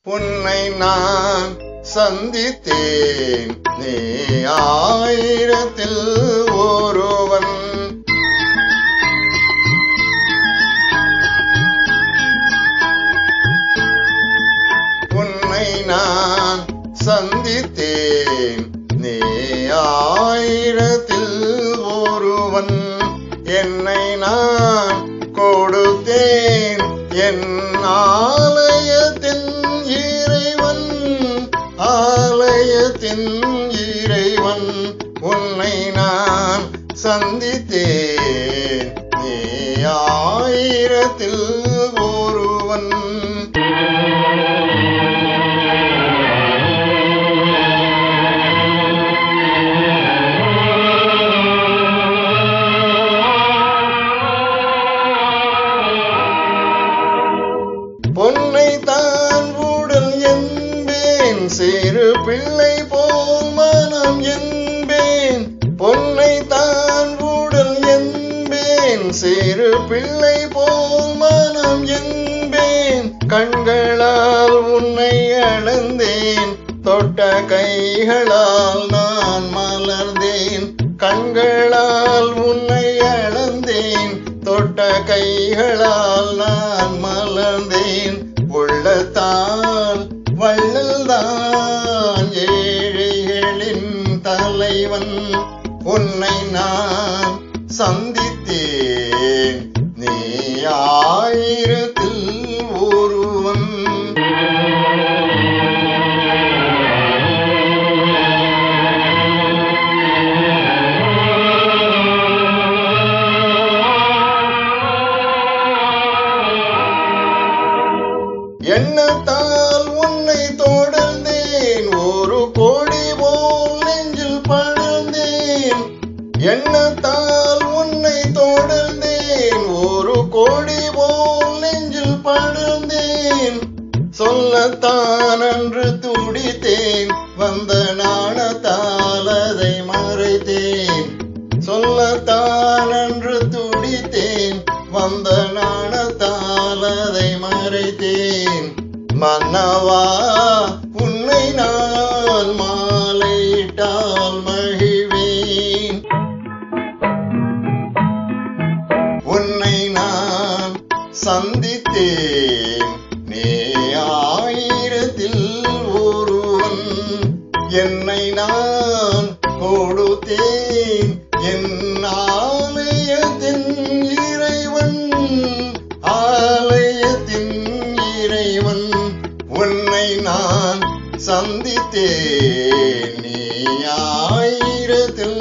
உன்னை நான் சந்தித்தேன் நீ ஆயிரத்தில் ஒருவன் உன்னை நான் சந்தித்தேன் நீ ஆயிரத்தில் ஒருவன் என்னை நான் கொடுத்தேன் என் ஆலயத்தின் இறைவன் ஆலயத்தின் இறைவன் உன்னை நான் சந்தித்தேன் நீ ஆயிரத்தில் ஒருவன் பொன்னை தான் உடல் என்பேன் சிறு பிள்ளை போல் மனம் என்பேன் பொன்னை தான் உடல் என்பேன் சிறு பிள்ளை போல் மனம் என்பேன் கண்களால் உன்னை அளந்தேன் தொட்ட கைகளால் நான் மலர்ந்தேன் கண்களால் உன்னை அளந்தேன் தொட்ட கைகளால் நான் மலர்ந்தேன் உள்ளத்தால் வள்ளல்தான் ஏழைகளின் தலைவன் உன்னை நான் சந்தித்தேன் நீ ஆயிரத்தில் ஒருவன் எண்ணத்தால் உன்னை தொடர்ந்தேன் ஒரு கோடி போல் நெஞ்சில் பழந்தேன் எண்ணத்தால் உன்னை தொடர்ந்தேன் ஒரு கோடி போல் நெஞ்சில் பழந்தேன் சொல்லத்தான் அன்று துடித்தேன் வந்த நாணத்தால் அதை மறைத்தேன் சொல்லத்தான் அன்று துடித்தேன் வந்த நாணத்தால் அதை மறைத்தேன் மன்னவா உன்னை நான் மாலையிட்டால் மகிழ்வேன் உன்னை நான் சந்தித்தேன் நீ ஆயிரத்தில் ஒருவன் என்னை நான் கொடுத்தேன் என் ஆலயத்தின் இறைவன் ஆலயத்தின் இறைவன் உன்னை நான் சந்தித்தேன் நீ ஆயிரத்தில்